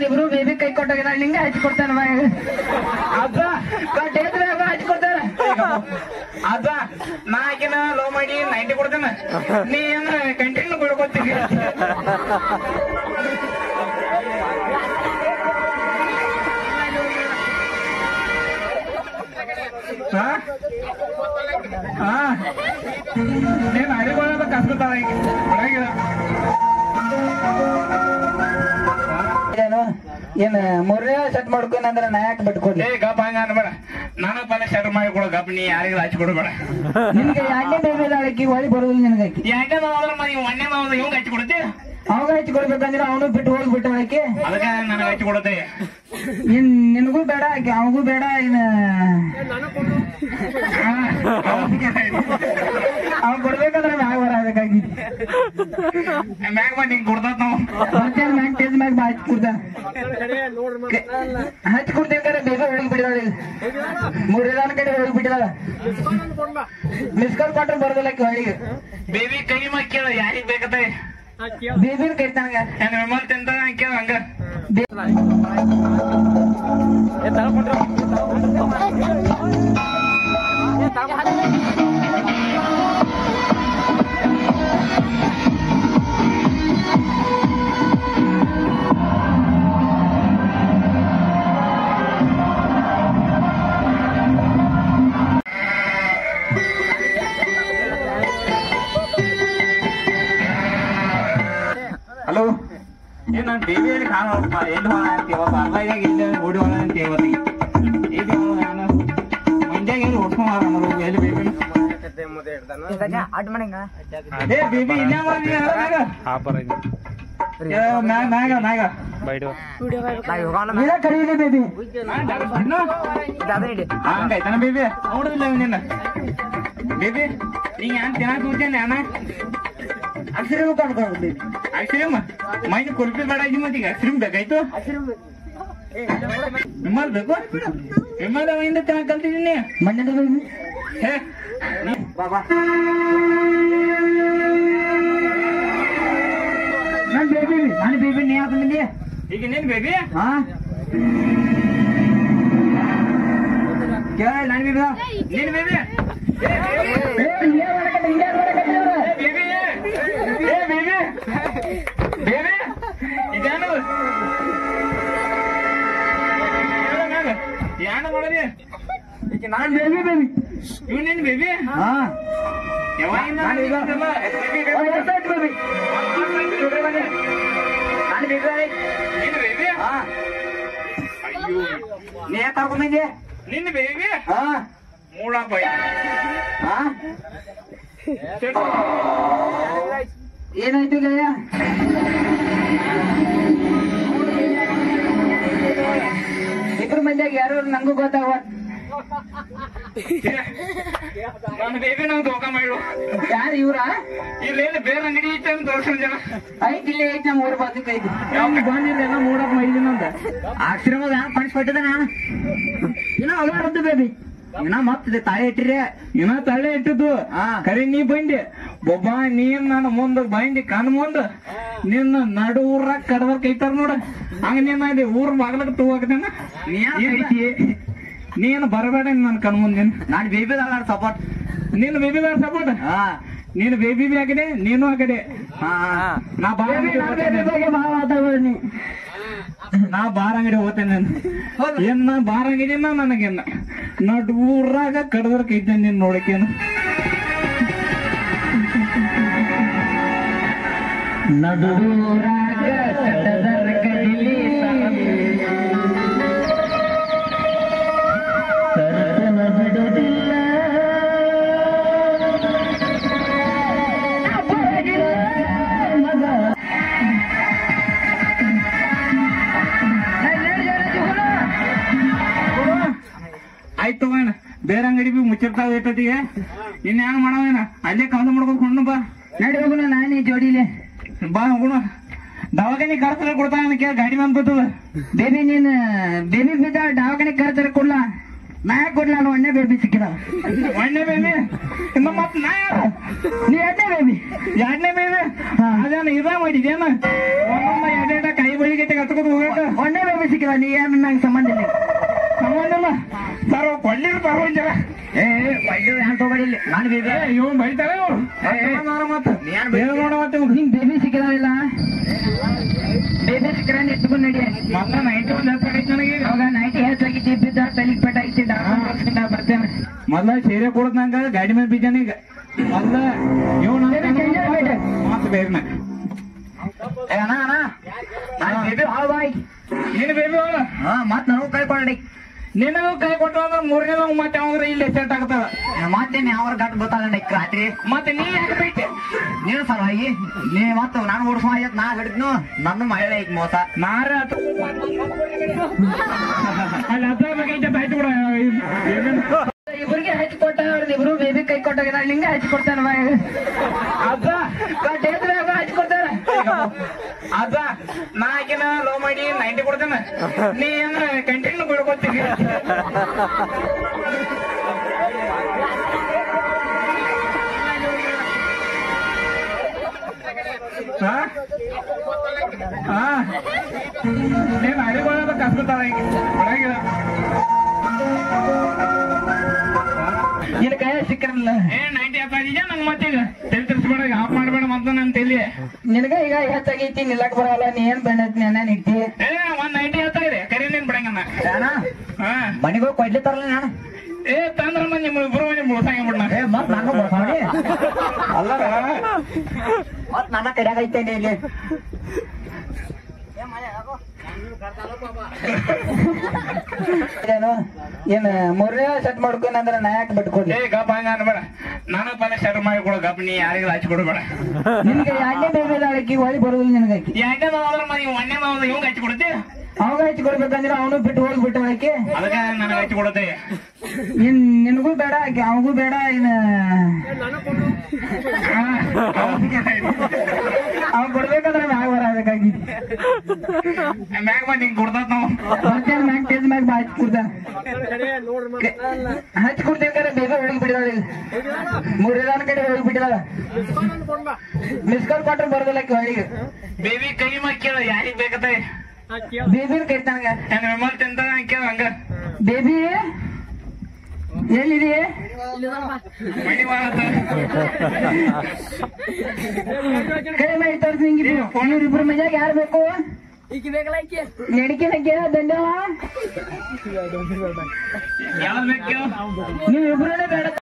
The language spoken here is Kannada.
ಒಂದ್ ಇಬ್ರು ಬೇಬಿ ಕೈ ಕೊಟ್ಟಾಗ ನಾನು ಹಿಂಗೆ ಹಚ್ಚಿ ಕೊಡ್ತಾನೆ ಬಾಯಾಗ ಅದ ಕೊಟ್ಟಿದ್ರೆ ಹಚ್ಚಿ ಕೊಡ್ತಾರ ಅದ ನಾ ಆಕಿನ ಲವ್ ಮಾಡಿ ನೈಂಟಿ ಕೊಡ್ತೇನೆ ನೀ ಏನ ಕಂಟಿನ್ಯೂ ಕೊಡ್ಕೊತೀವಿ ಹಾ ಹಾ ನೀನ್ ಹರಿಕೊಳ್ಳೋದ ಕಸ್ಕೊತಾಳ ಈಗ ಒಳಗಿದ ಏನು ಏನ್ ಮೂರನೇ ಸೆಟ್ ಮಾಡ್ಕೊಂಡ್ರೆ ನಾ ಯಾಕೆ ಬಿಟ್ಕೊಡ್ಲಿ ಏ ಗಪ್ ಹಂಗ ಅನ್ಬೇಡ ನನಗ್ ಬಂದ ಶರ್ ಮಾಡಿಕೊಡು ಗಪ್ ನೀ ಯಾರಿಗೂ ಹಚ್ಚಿ ಕೊಡಬೇಡ ನಿನ್ಗೆ ಯಾಕೆ ಬೇಬಿ ಅದಾಳಕಿ ಒಳಿ ಬರೋದಿಲ್ಲ ನಿನಗಾಕಿ ಯಾಕೆ ನಾವ್ ಮನೆ ಒಣ್ಣೆ ನಾವ್ ಇವಂಗ ಹಚ್ಚಿ ಕೊಡುತ್ತೆ ಅವಾಗ ಹಚ್ಚಿ ಕೊಡ್ಬೇಕಂದ್ರೆ ಅವನು ಬಿಟ್ಟು ಹೋಗ್ಬಿಟ್ಟ ಆಕಿ ಅದಕ್ಕೆ ನನಗೆ ಹಚ್ಚಿ ಕೊಡುತ್ತೆ ಇನ್ ನಿನಗೂ ಬೇಡ ಆಕಿ ಅವಗೂ ಬೇಡ ಇನ್ ಅವ್ನ್ ಕೊಡ್ಬೇಕಂದ್ರೆ ಮ್ಯಾಗ ಬರಬೇಕಾಗಿ ಮ್ಯಾಗ ಬಂದು ಹಿಂಗ್ ಕೊಡ್ತಾತ್ ನಾವು ಬರ್ತೇನೆ ಮ್ಯಾಗ ಟೇಜ್ ಮ್ಯಾಗ ಬಾ ಹಚ್ಚಿ ಕೊಡ್ದ ಹಚ್ಚಿ ಕೊಡ್ತೇವೆ ಬೇಗ ಹೋಗಿ ಬಿಟ್ಟಿದಾಳ ಮೂರನೇ ಕಡೆ ಹೋಗಿ ಬಿಟ್ಟಿದಾಳ ಮಿಸ್ ಕಾಲ್ ಕೊಟ್ರೆ ಬರೋದಿಲ್ಲ ಆಕಿ ಹೊಳಿಗೆ ಬೇಬಿ ಕೈ ಮಾ ಕೇಳ ಯಾರಿಗ್ ಬೇಕತ್ತೆ ಬೇಬಿನ ಕರಿತಾನಗ ಏನ್ ವಿಮಲ್ ತಿಂತ ಕೇಳ ಹಂಗ ಹಲೋ ಏನ್ ನಾನು ಬೇಬಿಯಲ್ಲಿ ಕಾಣ ಎಲ್ಲಿ ಹೋಣ ಅಂತೀವ ಬಾರ್ಲಾಗ ಇಲ್ಲಿ ಓಡಿ ಹೋಣ ಅಂತೀವ ಇದು ನಾನು ಮಂಡ್ಯಾಗ ಎಲ್ಲಿ ಹೊಡ್ಕೊಂಡ್ ಮಾರ ಎಲ್ಲಿ ಬೇಬಿ ಏ ಬೇಬಿ ಇಲ್ಲ ಮ್ಯಾಗ ಮ್ಯಾಗ ಮ್ಯಾಗ ಇಲ್ಲ ಕರೀಲಿ ಬೇಬಿ ಹಂಗಾಯ್ತಾನ ಬೇಬಿ ನೋಡುದಿಲ್ಲ ನಿನ್ನ ಬೇಬಿ ನೀ ಏನ್ ತಿನ್ನಾಕ ಕೂತೇನೆ ಅಣ್ಣ ಅಕ್ಷರ ಕರ್ಕೊಂಡು ಬೇಬಿ ಐಸ್ಕ್ರೀಮ್ ಮೈನ್ ಕುಲ್ಫಿ ಬೇಡ ಇದ್ದಿ ಮತ್ತೀಗ ಐಸ್ಕ್ರೀಮ್ ಬೇಕಾಯ್ತು ವಿಮಲ್ ಬೇಕು ವಿಮಲ್ ಅವಿಂದ ತಿನ್ನಕ್ ಕಲ್ತಿದ್ದೀನಿ ಮಣ್ಣದ ಬೇಬಿ ಹೇ ನೀ ಬಾಬಾ ನನ್ ಬೇಬಿ ನಾನು ಬೇಬಿ ನೀ ಯಾಕೆ ಬಂದಿ ಈಗ ನೀನ್ ಬೇಬಿ ಹಾ ಕೇಳ ನನ್ ಬೇಬಿ ನೀನ್ ಬೇಬಿ ಬೇಬಿ ಏ ಬೇಬಿ ಬೇಬಿ ಇದೇನು ಯಾನ ಮಾಡೋದಿ ಈಗ ನಾನ್ ಬೇಬಿ ಬೇಬಿ ಇವ್ ನಿನ್ ಬೇಬಿ ಹಾ ಯಾವಾಗಿಂದ ನಾನ್ ಈಗ- ಬೇಬಿ ಬೇಬಿ ಒಂದ್ ವರ್ಷ ಆಯ್ತು ಬೇಬಿ ನಾನು ಬೇಬಿ ನೀನ್ ಬೇಬಿ ಹಾ ಅಯ್ಯೋ ನೀ ಯಾಕೆ ಕರ್ಕೊಂಡ್ ಬಂದಿ ನಿನ್ನ ಬೇಬಿ ಹಾ ಮೂಡಪ್ಪ ಹಾ ಏನಾಯ್ತು ಗೆಳೆಯ ಇಬ್ರು ಮಂದಿಯಾಗ ಯಾರು ನಂಗೂ ಗೊತ್ತಾವ ನನ್ನ ಬೇಬಿ ನಾವು ದೋಖ ಮಾಡು ಯಾರು ಇವ್ರ ಇಲ್ಲೇನು ಬೇರೆ ಅಂಗಡಿ ಇತ್ತು ಅಂತ ತೋರ್ಸೋಣ ಜನ ಐತಿ ಇಲ್ಲಿ ಐತಿ ನಮ್ಮ ಊರ ಬಾಜುಕ್ ಐತಿ ಬಂದಿಲ್ಲ ಮೂಡಕ್ ಮೈದಿನ ಅಂತ ಆಶ್ರಮದ ಕಣಿಸ್ಕೊಟ್ಟಿದ್ದೆ ನಾನು ಇನ್ನ ಅಗಾರದ್ದು ಬೇಬಿ ಇನ್ನ ಮತ್ತಿದೆ ತಾಯಿ ಇಟ್ಟಿರಿ ಇನ್ನ ತಳ್ಳೆ ಇಟ್ಟಿದ್ದು ಹಾ. ಕರೆ ನೀ ಬಂದಿ ಒಬ್ಬ ನೀನ್ ನನ್ನ ಮುಂದ ಬಂದಿ ಕಣ್ ಮುಂದ ನಿನ್ನ ನಡು ಊರಾಗ ಕಡದ್ರ ಕೈತಾರ ನೋಡ ಹಂಗ ನೀನ್ ಅಲ್ಲಿ ಊರ್ ಬಾಗ್ಲಕ್ ತಗೋಕತೇನ ನೀ ಯಾಕ್ ಐತಿ? ನೀನ್ ಬರಬೇಡ ನನ್ ಕಣ್ ಮುಂದ್ ನೀನ್ ನಾನು ಬೇಬಿದಲ್ಲ ಸಪೋರ್ಟ್ ನೀನ್ ಬೇಬಿ ಬೇಡ ಸಪೋರ್ಟ್ ಹಾ ನೀನು ಬೇಬಿ ಬಿ ಆಗಿದೆ ನೀನು ಆ ಕಡೆ ಹಾ ನಾ ಬಾರ್ ಅಂಗಡಿ ಹೋಗ್ತೇನೆ. ನಾ ಬಾರ್ ಅಂಗಡಿ ಹೋಗ್ತೇನೆ ಏನ್ ನಾ ಬಾರ್ ಅಂಗಡಿನ ನನಗೇನ ನಡ್ ಊರಾಗ ಕಡದ್ರ ಕೈತೇನೆ ನೀನ್ ನೋಡಕೇನು ನಡುರಾಗ ಸಡದರ ಕಡಿಲಿ ಸರಸನ ಬಿಡುವುದಿಲ್ಲ ಅಪರಾಜಿತ ಮಗ ಆಯ್ತು ತಗೋಣ ಬೇರೆ ಅಂಗಡಿ ಬಿ ಮುಚ್ಚಿರ್ತಾವ ಏಟತಿಗೆ ಇನ್ ಹ್ಯಾಂಗ ಮಾಡವೇನ ಅಲ್ಲೇ ಕಾದು ಮಾಡ್ಕೊಂಡು ಕೊಂಡು ಬಾ ನಡಿ ಹೋಗುಣ ನಾನೇ ಜೋಡಿಲೆ ಬಾ ಹೋಗೋಣ ದವಾಖಾನಿ ಕರ್ಸಲ ಕೊಡ್ತಾನ ಕೇಳ ಗಾಡಿ ಬಂದ್ ಬರ್ತದ ಬೇಬಿ ನೀನ್ ಬೇಬಿ ಬಿದ್ದ ದವಾಖಾನೆ ಕರೆತರ ಕೊಡ್ಲಾ ನಾ ಯಾಕೆ ಕೊಡ್ಲಾ ನಾನು ಒಣ್ಣೆ ಬೇಬಿ ಸಿಕ್ಕಿದ ಒಣ್ಣೆ ಬೇಬಿ ಇನ್ನು ಮತ್ ನಾ ಯಾರು ನೀ ಎರಡನೇ ಬೇಬಿ ಎರಡನೇ ಬೇಬಿ ಹಾ. ಅದೇನ ಇದ ಮಾಡಿದ್ಯಾನ ಒಂದೊಂದ ಎರಡೆರಡ ಕೈ ಬಳಿಗೈತೆ ಕತ್ಕೊಂಡು ಹೋಗಕ ಒಣ್ಣೆ ಬೇಬಿ ಸಿಕ್ಕಿಲ್ಲ ನೀ ಏನು ನಂಗೆ ಸಂಬಂಧ ಇಲ್ಲ ಸಂಬಂಧ ಇಲ್ಲ ಸರ್ ಕೊಳ್ಳಿರ್ ತಗೊಂಡ್ಯಾರ ಏ ಬೈದು ಯಾರು ತಗೊಳ್ಳಿ ಇಲ್ಲಿ ನಾನು ಬೇಬಿ ಇವ್ ಬೈತಾರೆ ಇವ್ರು ಏ, ಏ. ಮತ್ತೆ ನೀನ್ ಏನು ನೋಡ ಮತ್ತೆ ಇವ್ರು? ನಿಂಗ್ ಬೇಬಿ ಸಿಕ್ಕಿಲ್ಲ ಬೇಬಿ ಸಿಕ್ಕರ ಇಟ್ಕೊಂಡು ನಡಿ ಮೊದ್ಲ ನೈಂಟಿ ಒಂದು ಹೆಚ್ಚಾಗೈತೆ ನನಗೆ ಈಗ. ಅವಾಗ ನೈಟ್ ಹೆಚ್ಚಾಗಿತ್ತು ಬಿದ್ದ ತಲೆಗೆ ಪೆಟ್ಟ ಐತಿ ಡಾಕ್ಟರ್ ಬರ್ತೇನೆ ಮೊದ್ಲ ಸೀರೆ ಕೊಡದ್ ನಂಗ ಗಾಡಿ ಮೇಲೆ ಬಿದ್ದಾನ ಈಗ ಮೊದ್ಲ ಇವ್ ಬೇರೆ change ಆಗ್ಬಿಟ್ಟೆ. ಮತ್ತೆ ಬೇರೆನ ಏ ಅಣ್ಣ ಅಣ್ಣ ನಾನು ಬೇಬಿ ಹಾಳು ಬಾಯ್ ನೀನು ಬೇಬಿ ಅವಳ ಹಾ ಮತ್ ನನಗೂ ಕೈ ಕೊಡಿ ನಿನಗೂ ಕೈ ಕೊಟ್ಟು ಅಂದ್ರೆ ಮೂರನೇ ಮತ್ತೆ ಅವಾಗ ಇಲ್ಲಿ ಸೆಟ್ ಆಗ್ತದ ಮತ್ತೇನೆ ಅವ್ರ ಗಂಟು ಗೊತ್ತಾಗಣ್ಣ ರಾತ್ರಿ ಮತ್ತೆ ನೀ ಯಾಕೆ ಬಿಟ್ಟೆ ನೀನು ಸಲುವಾಗಿ ನೀ ಮತ್ತೆ ನಾನು ಓಡಿಸುವ ಆಯ್ತು ನಾ ಹಿಡಿದ್ನು ನನ್ನ ಮಹಿಳೆ ಈಗ ಮೋಸ ನಾರ ಆತು. ಅಲ್ಲಿ ಹತ್ರ ಬೇಕೈತೆ ಬಾಯ್ತು ಬಿಡ ಇಬ್ಬರಿಗೆ ಹಚ್ಚಿ ಕೊಟ್ಟ ಇಬ್ರು ಬೇಬಿ ಕೈ ಕೊಟ್ಟಾಗ ನಿಂಗೆ ಹಚ್ಚಿ ಕೊಡ್ತಾನ ಅದ ಹಚ್ಚಿ ಕೊಡ್ತಾರ ಅದ ನಾ ಆಕಿನ ಲೋ ಮಾಡಿ ನೈಂಟಿ ಕೊಡ್ತೇನೆ ನೀ ಏನ ಕಂಟಿನ್ಯೂ ಬಿಡ್ಕೊತೀನಿ ಹಾ? ಹಾ. ನೀನ್ ಅಡಿಗೊಳದ ಕಸ್ಕೊತಾಳ ಈಗ ಒಳಗಿದ. ನಿನ್ನ ಕೈ ಸಿಕ್ಕರಲ್ಲ ಏ ನೈಂಟಿ ಹತ್ತಾಗಿದ್ಯ ನಂಗೆ ಮತ್ತೀಗ ತಲೆ ತಿರ್ಸ್ಬೇಡ ಆಫ್ ಮಾಡ್ಬೇಡ ಮತ್ತೆ ನನ್ನ ತಲೆ ನಿನಗ ಈಗ ಹೆಚ್ಚಾಗೈತಿ ನಿಲ್ಲಕ್ ಬರಲ್ಲ ನೀ ಏನ್ ಬೆಣ್ಣೈತಿ ನೆನ ನಿಗ್ತಿ ಏ ಒಂದ್ ನೈಂಟಿ ಹತ್ತಾಗಿದೆ ಕರಿ ನೀನ್ ಬಿಡಂಗನ್ನ ಅಣ್ಣ ಹಾ ಮನೆಗೆ ಹೋಗಿ ಕೊಡ್ಲಿ ತರಲ್ಲ ನಾನು ಏ ತಂದ್ರ ಮಂದಿ ಇಬ್ರು ಮಂದಿ ಮುಳ್ಸಂಗ ಬಿಡ್ನ ಏ ಮತ್ ನಾನು ಬರ್ತಾನೆ ಅಲ್ಲರ ಮತ್ ನನ್ನ ಕೈಯಾಗ ಐತೇನೆ ಇಲ್ಲಿ ಏನು ಏನ್ ಮೂರನೇ ಸೆಟ್ ಮಾಡ್ಕೊಂಡ್ರೆ ನಾ ಯಾಕೆ ಬಿಟ್ಕೊಡ್ಲಿ ಏ ಗಪ್ ಹಂಗ ಅನ್ಬೇಡ ನನಗ್ ಪದ ಶರ್ ಮಾಡಿ ಕೊಡು ಗಪ್ ನೀ ಯಾರಿಗೂ ಹಚ್ಚಿ ಕೊಡ್ಬೇಡ ನಿನ್ಗೆ ಎರಡನೇ ಬೇಬಿ ಅಳಕಿ ಒಳಿ ಬರೋದಿಲ್ಲ ನಿನಗಾಕಿ ಯಾಕೆ ನಾವಾದ್ರ ಮನೆ ಒಂದೇ ನಾವ್ ಇವಂಗ ಹಚ್ಚಿ ಕೊಡುತ್ತೆ ಅವಾಗ ಹಚ್ಚಿ ಕೊಡ್ಬೇಕಂದ್ರೆ ಅವನು ಬಿಟ್ಟು ಹೋಗ್ಬಿಟ್ಟು ಅಳಕಿ ಅದಕ್ಕೆ ನನಗೆ ಹಚ್ಚಿ ಕೊಡುತ್ತೆ ನಿನ್ ನಿನಗೂ ಬೇಡ ಆಕಿ ಅವಗೂ ಬೇಡ ಇನ್ನ ಅವ್ ಕೊಡ್ಬೇಕಂದ್ರೆ ಮ್ಯಾಗ ಬರಬೇಕಾಗಿ ಮ್ಯಾಗ ಬಂದ್ ಹಿಂಗ್ ಕೊಡ್ತಾತ್ ನಾವು ಬರ್ತೇನೆ ಮ್ಯಾಗ ಟೇಜ್ ಮ್ಯಾಗ ಬಾ ಹಚ್ಚಿ ಕೊಡ್ತಾನ ಹಚ್ಚಿ ಕೊಡ್ತೇವೆ ಬೇಗ ಹೋಗಿ ಬಿಟ್ಟಿದಾಳ ಮೂರಿದಾನ ಕಡೆ ಹೋಗಿ ಬಿಟ್ಟಿದಾಳ ಮಿಸ್ ಕಾಲ್ ಕೊಟ್ರೆ ಬರೋದಿಲ್ಲ ಆಕಿ ಹೊಳಿಗೆ ಬೇಬಿ ಕೈ ಮಾ ಕೇಳ ಯಾರಿಗ್ ಬೇಕತ್ತೆ ಬೇಬಿನ ಕರಿತಾನಗ ಏನ್ ವಿಮಲ್ ತಿಂತ ಕೇಳ ಹಂಗ ಬೇಬಿ ಎಲ್ಲಿದೆ ಮಣಿ ಮಾಡತ್ತ ಕೈ ಮಾಡಿ ತೋರಿಸಿ ನಿಂಗೆ ಇವ್ರಿಬ್ರು ಮನ್ಯಾಗ ಯಾರು ಬೇಕು ನಡಿಕೆ ನಕ್ಕೆ ದಂಡವ ಯಾವ್ದ್ ಬೇಕು ನೀವು ಇಬ್ರೇ ಬೇಡ